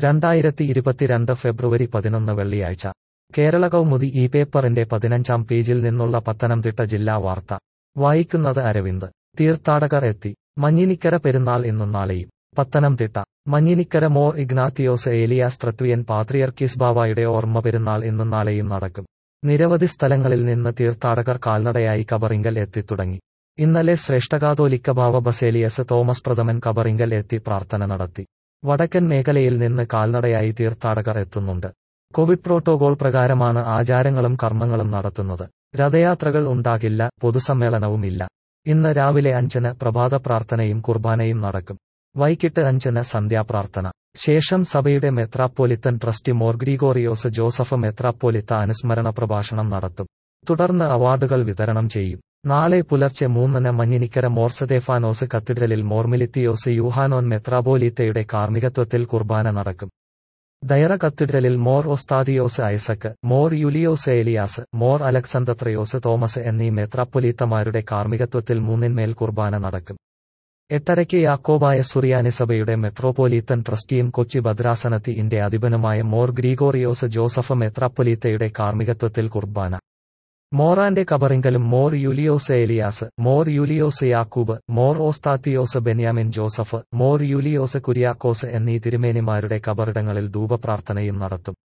രണ്ടായിരത്തി ഇരുപത്തിരണ്ട് ഫെബ്രുവരി പതിനൊന്ന് വെള്ളിയാഴ്ച കേരള കൗമുദി ഈ പേപ്പറിന്റെ പതിനഞ്ചാം പേജിൽ നിന്നുള്ള പത്തനംതിട്ട ജില്ലാ വാർത്ത വായിക്കുന്നത് അരവിന്ദ് തീർത്ഥാടകർ എത്തി മഞ്ഞിനിക്കര പെരുന്നാൾ ഇന്നും നാളെയും പത്തനംതിട്ട മഞ്ഞിനിക്കര മോർ ഇഗ്നാത്തിയോസ് ഏലിയാസ് ത്രത്വിയൻ പാത്രിയർക്കീസ് ബാവായുടെ ഓർമ്മ പെരുന്നാൾ ഇന്നും നാളെയും നടക്കും നിരവധി സ്ഥലങ്ങളിൽ നിന്ന് തീർത്ഥാടകർ കാൽനടയായി കബറിങ്കൽ എത്തിത്തുടങ്ങി ഇന്നലെ ശ്രേഷ്ഠകാതോലിക്ക ബാവ ബസേലിയസ് തോമസ് പ്രഥമൻ കബറിങ്കൽ എത്തി പ്രാർത്ഥന നടത്തി വടക്കൻ മേഖലയിൽ നിന്ന് കാൽനടയായി തീർത്ഥാടകർ എത്തുന്നുണ്ട് കോവിഡ് പ്രോട്ടോകോൾ പ്രകാരമാണ് ആചാരങ്ങളും കർമ്മങ്ങളും നടത്തുന്നത് രഥയാത്രകൾ ഉണ്ടാകില്ല പൊതുസമ്മേളനവുമില്ല ഇന്ന് രാവിലെ അഞ്ചിന് പ്രഭാത പ്രാർത്ഥനയും കുർബാനയും നടക്കും വൈകിട്ട് അഞ്ചിന് സന്ധ്യാപ്രാർത്ഥന ശേഷം സഭയുടെ മെത്രാപ്പോലിത്തൻ ട്രസ്റ്റി മോർ ഗ്രിഗോറിയോസ് ജോസഫ് മെത്രാപ്പോലിത്ത അനുസ്മരണ പ്രഭാഷണം നടത്തും തുടർന്ന് അവാർഡുകൾ വിതരണം ചെയ്യും നാളെ പുലർച്ചെ മൂന്നിന് മഞ്ഞിനിക്കര മോർസദേഫാനോസ് കത്തീഡ്രലിൽ മോർമിലിത്തിയോസ് യൂഹാനോൻ മെത്രാപോലീത്തയുടെ കാർമ്മികത്വത്തിൽ കുർബാന നടക്കും ദയറ കത്തീഡ്രലിൽ മോർ ഒസ്താദിയോസ് ഐസക്ക് മോർ യുലിയോസ് ഏലിയാസ് മോർ അലക്സന്തത്രയോസ് തോമസ് എന്നീ മെത്രാപ്പൊലീത്തമാരുടെ കാർമ്മികത്വത്തിൽ മൂന്നിന്മേൽ കുർബാന നടക്കും എട്ടരയ്ക്ക് യാക്കോബായ സുറിയാനി സഭയുടെ മെട്രോപൊലീത്തൻ ട്രസ്റ്റിയും കൊച്ചി ഭദ്രാസനത്തി ഇന്റെ അധിപനുമായ മോർ ഗ്രിഗോറിയോസ് ജോസഫ് മെത്രാപ്പൊലീത്തയുടെ കാർമ്മികത്വത്തിൽ കുർബാന മോറാന്റെ കബറിങ്കലും മോർ യുലിയോസ് ഏലിയാസ് മോർ യുലിയോസ് യാക്കൂബ് മോർ ഓസ്താത്തിയോസ് ബെന്യാമിൻ ജോസഫ് മോർ യുലിയോസ് കുര്യാക്കോസ് എന്നീ തിരുമേനിമാരുടെ കബറിടങ്ങളിൽ ധൂപപ്രാർത്ഥനയും നടത്തും